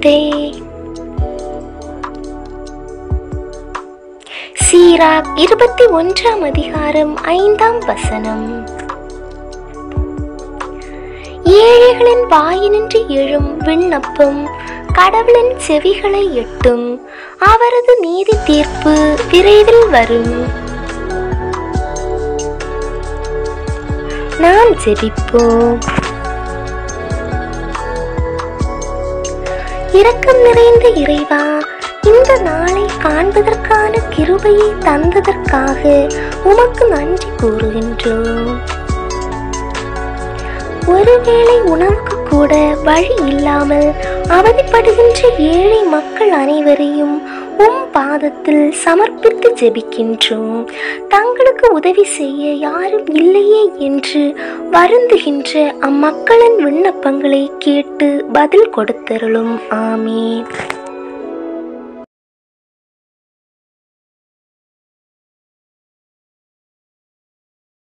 வார்த்தை சீராக் இருபத்தி ஒன்றாம் அதிகாரம் ஐந்தாம் வசனம் ஏழைகளின் வாயினின்று எழும் விண்ணப்பம் கடவுளின் செவிகளை எட்டும் அவரது நீதி தீர்ப்பு விரைவில் வரும் நாம் ஜெபிப்போம் இரக்கம் நிறைந்த இறைவா இந்த நாளை காண்பதற்கான கிருபையை தந்ததற்காக உமக்கு நன்றி கூறுகின்றோம் ஒருவேளை உணவுக்கு கூட வழி இல்லாமல் அவதிப்படுகின்ற ஏழை மக்கள் அனைவரையும் உம் பாதத்தில் சமர்ப்பித்து ஜெபிக்கின்றோம் தங்களுக்கு உதவி செய்ய யாரும் இல்லையே என்று வருந்துகின்ற அம்மக்களின் விண்ணப்பங்களை கேட்டு பதில் கொடுத்தருளும் ஆமீன்